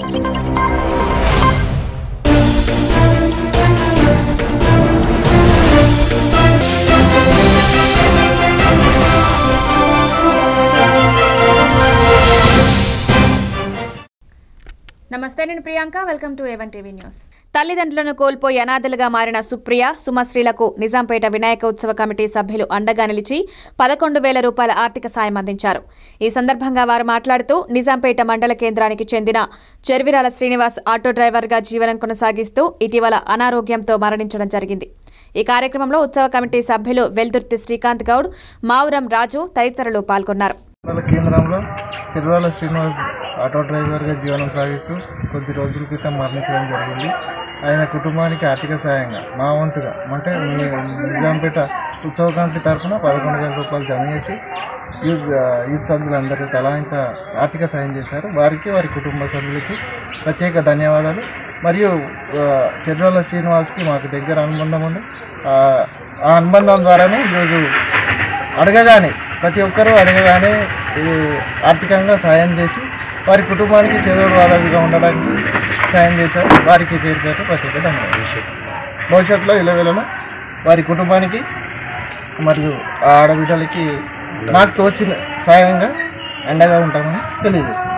నమస్తే నేను Priyanka welcome to A one TV news తల్లిదండ్రులను కోల్పోయి అనాథలుగా మారిన సుప్రియ సుమశ్రీలకు నిజాంపేట వినాయక ఉత్సవ కమిటీ సభ్యులు అండగా నిలిచి పదకొండు వేల రూపాయల ఆర్థిక సాయం అందించారు ఈ సందర్భంగా వారు మాట్లాడుతూ నిజాంపేట మండల కేంద్రానికి చెందిన చెర్విరాల శ్రీనివాస్ ఆటో డ్రైవర్గా జీవనం కొనసాగిస్తూ ఇటీవల అనారోగ్యంతో మరణించడం జరిగింది ఈ కార్యక్రమంలో ఉత్సవ కమిటీ సభ్యులు వెల్దుర్తి శ్రీకాంత్ గౌడ్ మావురం రాజు తదితరులు పాల్గొన్నారు మండల కేంద్రంలో చిరువాల శ్రీనివాస్ ఆటో డ్రైవర్గా జీవనం సాగిస్తూ కొద్ది రోజుల క్రితం మరణించడం జరిగింది ఆయన కుటుంబానికి ఆర్థిక సాయంగా మా వంతుగా అంటే మీ నిజాంపేట ఉత్సవ కమిటీ తరఫున పదకొండు వేల రూపాయలు జమ చేసి యూత్ యూత్ సభ్యులందరూ తలా ఇంత ఆర్థిక సాయం చేశారు వారికి వారి కుటుంబ సభ్యులకి ప్రత్యేక ధన్యవాదాలు మరియు చెర్రోల శ్రీనివాస్కి మాకు దగ్గర అనుబంధం ఉంది ఆ, ఆ అనుబంధం ద్వారానే ఈరోజు అడగగానే ప్రతి ఒక్కరూ అడగగానే ఈ ఆర్థికంగా సాయం చేసి వారి కుటుంబానికి చేదోడు వాదడుగా ఉండడానికి సాయం చేశారు వారికి పేరు పేరు ప్రత్యేక ధన్యవాదాలు భవిష్యత్తులో ఇలవేళలో వారి కుటుంబానికి మరియు ఆ ఆడబిడ్డలకి మాకు తోచిన సాయంగా అండగా ఉంటామని తెలియజేస్తున్నాం